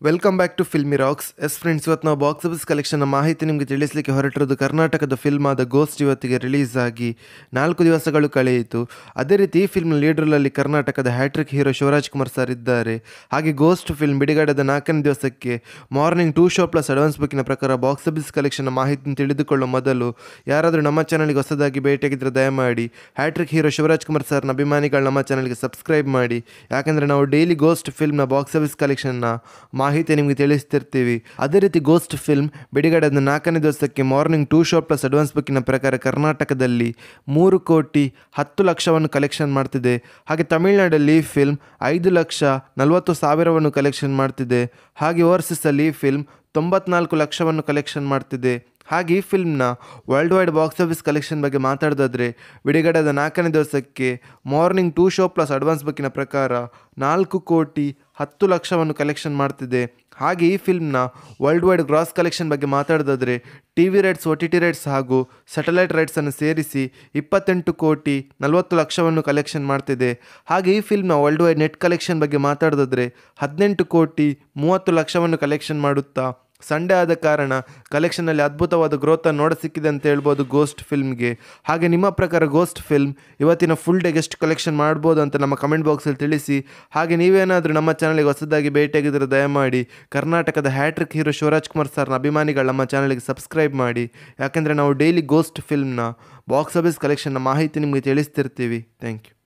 welcome back to filmy rocks yes friends ಇವತ್ತು ನಾವು box office ಕಲೆಕ್ಷನ್ನ ಮಾಹಿತಿ ನಿಮಗೆ ತಿಳಿಸಲಿಕ್ಕೆ ಹೊರಟಿರೋದು ಕರ್ನಾಟಕದ ಫಿಲ್ಮ್ ಆದ ಗೋಸ್ಟ್ ಇವತ್ತಿಗೆ ರಿಲೀಸ್ ಆಗಿ ನಾಲ್ಕು ದಿವಸಗಳು ಕಳೆಯಿತು ಅದೇ ರೀತಿ ಈ ಫಿಲ್ಮ್ ಲೀಡ್ರಲ್ಲಿ ಕರ್ನಾಟಕದ hat trick hero Shivaraj Kumar sir ಇದ್ದಾರೆ ಹಾಗೆ ಗೋಸ್ಟ್ ಫಿಲ್ಮ್ ಬಿಡುಗಡೆದ ನಾಲ್ಕನೇ ದಿವಸಕ್ಕೆ morning to show plus advance ಬುಕ್ಕಿನ ಪ್ರಕಾರ ಬಾಕ್ಸ್ ಆಫೀಸ್ ಕಲೆಕ್ಷನ್ನ ಮಾಹಿತಿ ತಿಳಿದುಕೊಳ್ಳುವ ಮೊದಲು ಯಾರಾದರೂ ನಮ್ಮ ಚಾನಲ್ಗೆ ಹೊಸದಾಗಿ ಭೇಟಿಯಾಗಿದ್ದರೆ ದಯಮಾಡಿ ಹ್ಯಾಟ್ರಿಕ್ ಹೀರೋ ಶಿವರಾಜ್ ಕುಮಾರ್ ಸರ್ನ ಅಭಿಮಾನಿಗಳು ನಮ್ಮ ಚಾನಲ್ಗೆ ಸಬ್ಸ್ಕ್ರೈಬ್ ಮಾಡಿ ಯಾಕಂದರೆ ನಾವು ಡೈಲಿ ಗೋಸ್ಟ್ ಫಿಲ್ಮ್ನ ಬಾಕ್ಸ್ ಆಫೀಸ್ ಕಲೆಕ್ಷನ್ನ ಮಾಹಿತಿ ನಿಮಗೆ ತಿಳಿಸ್ತಿರ್ತೀವಿ ಅದೇ ರೀತಿ ಗೋಸ್ಟ್ ಫಿಲ್ಮ್ ಬಿಡುಗಡೆದ ನಾಲ್ಕನೇ ದಿವಸಕ್ಕೆ morning to show plus advance ಬುಕ್ಕಿನ ಪ್ರಕಾರ ಕರ್ನಾಟಕದಲ್ಲಿ ಮೂರು ಕೋಟಿ ಹತ್ತು ಲಕ್ಷವನ್ನು ಕಲೆಕ್ಷನ್ ಮಾಡ್ತಿದೆ ಹಾಗೆ ತಮಿಳುನಾಡಲ್ಲಿ ಈ ಫಿಲ್ಮ್ ಐದು ಲಕ್ಷ ನಲವತ್ತು ಸಾವಿರವನ್ನು ಕಲೆಕ್ಷನ್ ಮಾಡ್ತಿದೆ ಹಾಗೆ ಓವರ್ಸೀಸಲ್ಲಿ ಈ ಫಿಲ್ಮ್ ತೊಂಬತ್ನಾಲ್ಕು ಲಕ್ಷವನ್ನು ಕಲೆಕ್ಷನ್ ಮಾಡ್ತಿದೆ ಹಾಗೆ ಈ ಫಿಲ್ಮ್ನ world wide box office collection ಬಗ್ಗೆ ಮಾತಾಡೋದಾದರೆ ಬಿಡುಗಡೆದ ನಾಲ್ಕನೇ ದಿವಸಕ್ಕೆ morning to show plus advance ಬುಕ್ಕಿನ ಪ್ರಕಾರ ನಾಲ್ಕು ಕೋಟಿ ಹತ್ತು ಲಕ್ಷವನ್ನು ಕಲೆಕ್ಷನ್ ಮಾಡ್ತಿದೆ ಹಾಗೆ ಈ ಫಿಲ್ಮ್ನ ವರ್ಲ್ಡ್ ವೈಡ್ ಗ್ರಾಸ್ ಕಲೆಕ್ಷನ್ ಬಗ್ಗೆ ಮಾತಾಡೋದಾದರೆ T V rights O T T rights ಹಾಗೂ ಸ್ಯಾಟಲೈಟ್ ರೈಟ್ಸನ್ನು ಸೇರಿಸಿ ಇಪ್ಪತ್ತೆಂಟು ಕೋಟಿ ನಲವತ್ತು ಲಕ್ಷವನ್ನು ಕಲೆಕ್ಷನ್ ಮಾಡ್ತಿದೆ ಹಾಗೆ ಈ ಫಿಲ್ಮ್ನ ವರ್ಲ್ಡ್ ವೈಡ್ ನೆಟ್ ಕಲೆಕ್ಷನ್ ಬಗ್ಗೆ ಮಾತಾಡೋದಾದರೆ ಹದಿನೆಂಟು ಕೋಟಿ ಮೂವತ್ತು ಲಕ್ಷವನ್ನು ಕಲೆಕ್ಷನ್ ಮಾಡುತ್ತಾ ಸಂಡೇ ಆದ ಕಾರಣ ಕಲೆಕ್ಷನಲ್ಲಿ ಅದ್ಭುತವಾದ ಗ್ರೋತನ್ನು ನೋಡ ಸಿಕ್ಕಿದೆ ಅಂತ ಹೇಳ್ಬೋದು ಗೋಸ್ಟ್ ಫಿಲ್ಮ್ಗೆ ಹಾಗೆ ನಿಮ್ಮ ಪ್ರಕಾರ ಗೋಸ್ಟ್ ಫಿಲ್ಮ್ ಇವತ್ತಿನ ಫುಲ್ ಡೇಗೆ ಎಷ್ಟು ಕಲೆಕ್ಷನ್ ಮಾಡ್ಬೋದು ಅಂತ ನಮ್ಮ ಕಮೆಂಟ್ ಬಾಕ್ಸಲ್ಲಿ ತಿಳಿಸಿ ಹಾಗೆ ನೀವೇನಾದರೂ ನಮ್ಮ ಚಾನಲ್ಗೆ ಹೊಸದಾಗಿ ಭೇಟಿಯಾಗಿದ್ದರೆ ದಯಮಾಡಿ ಕರ್ನಾಟಕದ ಹ್ಯಾಟ್ರಿಕ್ ಹೀರೋ ಶಿವರಾಜ್ ಕುಮಾರ್ ಸರ್ನ ಅಭಿಮಾನಿಗಳು ನಮ್ಮ ಚಾನಲ್ಗೆ ಸಬ್ಸ್ಕ್ರೈಬ್ ಮಾಡಿ ಯಾಕೆಂದರೆ ನಾವು ಡೈಲಿ ಗೋಸ್ಟ್ ಫಿಲ್ಮ್ನ ಬಾಕ್ಸ್ ಆಫೀಸ್ ಕಲೆಕ್ಷನ್ನ ಮಾಹಿತಿ ನಿಮಗೆ ತಿಳಿಸ್ತಿರ್ತೀವಿ ಥ್ಯಾಂಕ್ ಯು